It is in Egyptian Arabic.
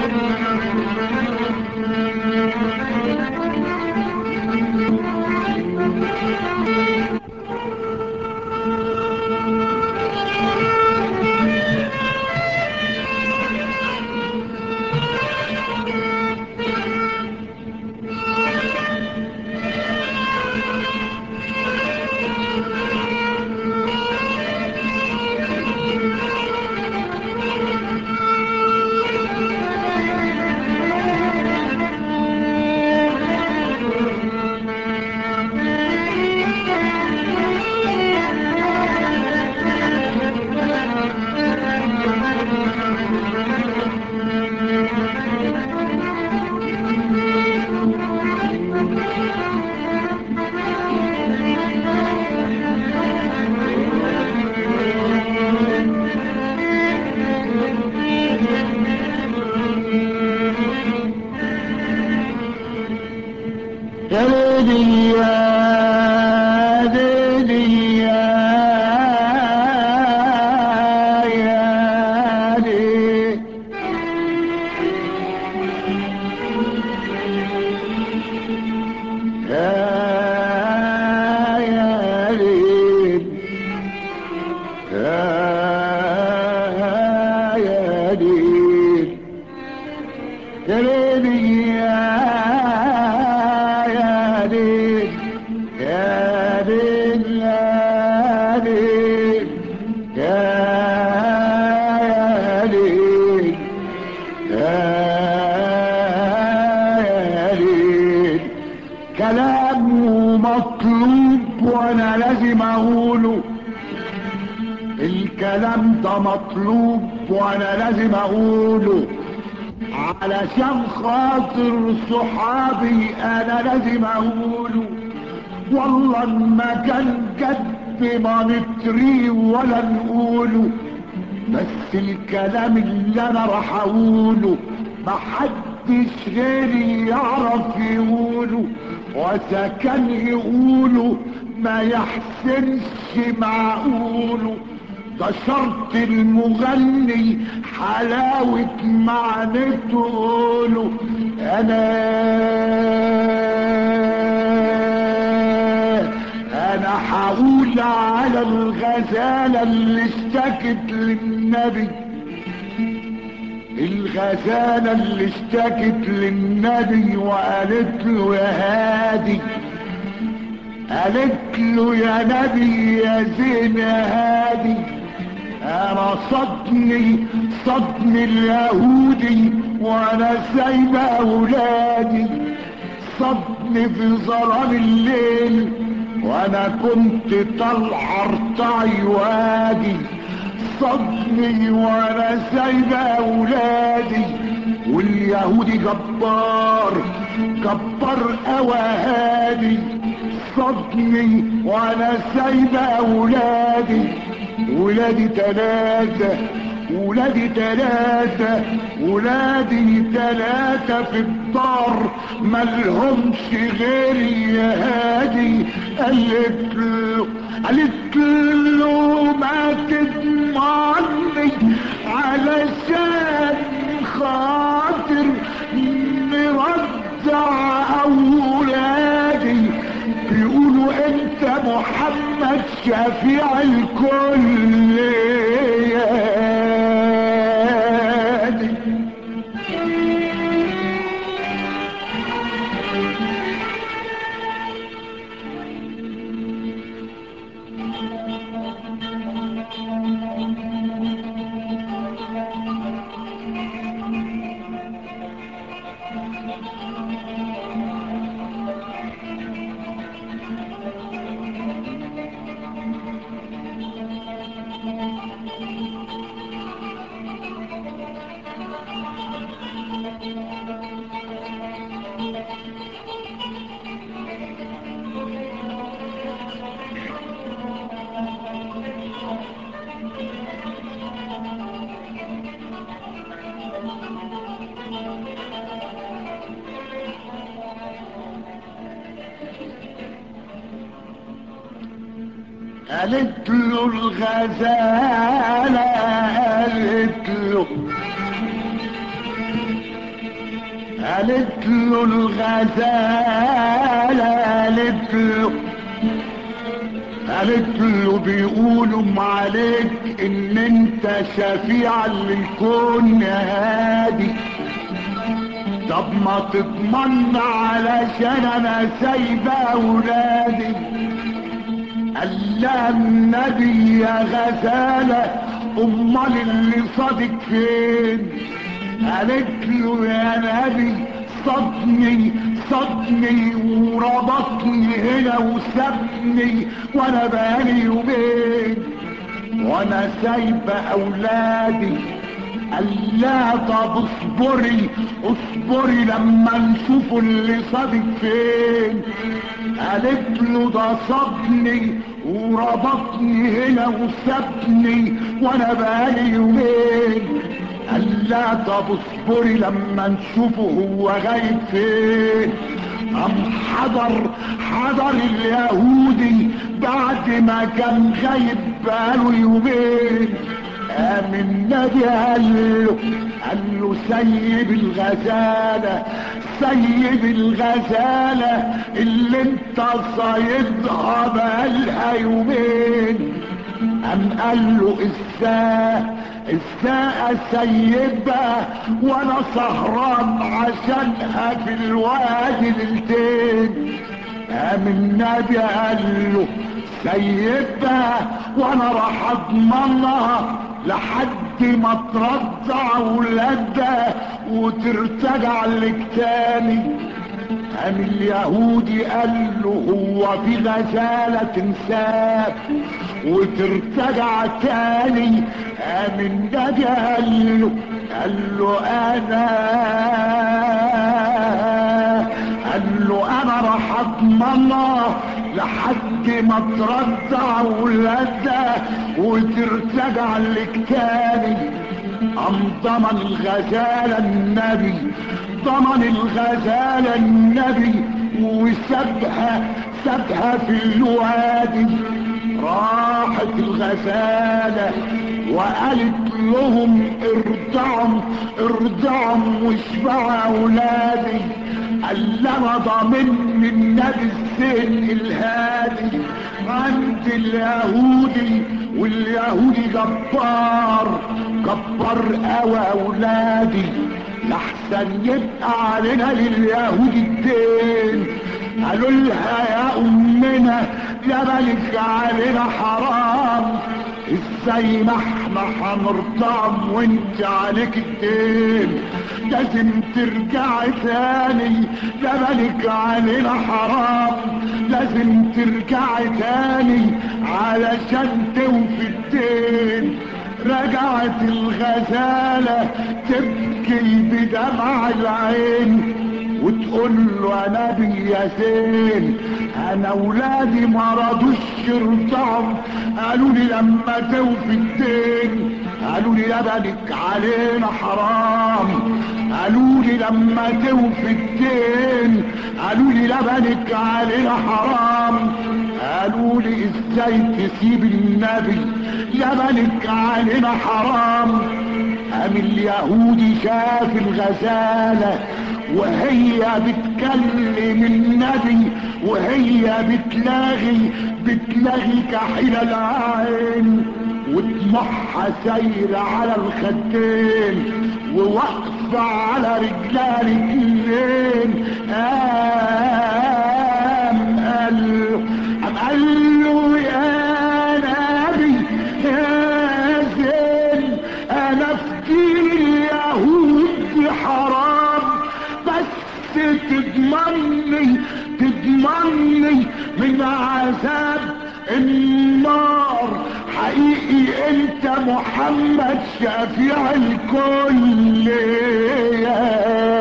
كلامه مطلوب وانا لازم اقوله الكلام ده مطلوب وانا لازم اقوله علشان خاطر صحابي انا لازم اقوله والله ما كان جد ما نتريه ولا نقوله بس الكلام اللي انا راح اقوله محدش غيري يعرف يقوله وإذا كان يقوله ما يحسنش معقوله ده شرط المغني حلاوة معنته قوله انا انا هقول على الغزالة اللي اشتكت للنبي الغزالة اللي اشتكت للنبي وقالت له يا هادي قالت له يا نبي يا زين يا هادي انا صدني صدني اليهودي وانا سايبه اولادي صدني في ظلام الليل وانا كنت طالع ارتعي وادي صدني وانا سايبه اولادي واليهودي جبار جبار قوى هادي صدني وانا سايبه اولادي ولادي تلاتة ولادي تلاتة ولادي تلاتة في الدار ملهمش غيري يا هادي قالت له قالت له ما تضمعني علشان خاطر نرجع اولادي بيقولوا انت محمد شفيع الكل يا دي قالت له الغزالة قالت له قالت له الغزالة قالت له قالت له بيقولوا عليك ان انت شفيع للكون يا هادي طب ما تضمن علشان انا سايبه اولادي قال لها النبي يا غزالة امال اللي صادق فين قالت له يا نبي صدني صدني وربطني هنا وسابني وانا بقالي يومين وانا سايبه اولادي قال لا طب اصبري اصبري لما نشوف اللي صادق فين قالت له ده صدني وربطني هنا وسابني وانا بقالي يومين قال لا طب اصبري لما نشوفه هو غايب فين قام حضر حضر اليهودي بعد ما كان غايب بقاله يومين قام النبي قال له قال له سيب الغزالة سيب الغزالة اللي انت صايدها بقالها يومين قام قال له ازاي ازاي اسيبها وانا سهران عشانها في الوادي ليلتين قام النبي قال له سيبها وانا راح اضمنها لحد ما ترضع ولادها وترتجع لك تاني قام اليهودي قال له هو في غزالة تنساك وترتجع تاني قام النبي قال له قال له انا قال له انا راح اضمنها لحد ما ترضع ولادها وترتجع لك تاني قام ضمن الغزالة النبي ضمن الغزالة النبي وسابها سابها في الوادي راحت الغزالة وقالت لهم ارضعوا ارضعوا واشبعوا اولادي قال انا ضامن من نبي السن الهادي عند اليهودي واليهودي جبار جبار قوى اولادي لحسن يبقى علينا لليهودي الدين قالوا لها يا امنا يا ملك علينا حرام ازاي ما احنا هنرطعم وانت عليك الدين لازم ترجعي تاني يا ملك علينا حرام لازم ترجعي تاني علشان توفي الدين رجعت الغزالة تبكي بدمع العين وتقول له يا نبي يا زين انا ولادي ما رضوش يرضعوا قالوا لي لما توفي الدين قالوا لي لبنك علينا حرام قالوا لي لما توفي الدين قالوا لي لبنك علينا حرام قالوا لي ازاي تسيب النبي لبنك علينا حرام قام اليهودي شاف الغزالة وهي بتكلم النبي وهي بتلاغي بتلاغي كحيل العين ودموعها سايرة على الخدين وواقفة على رجلها رجلين قام قال قام قال له يا نبي يا زين انا في دين اليهود حرام بس تضمني تضمني من عذاب النار حقيقي انت محمد شفيع الكل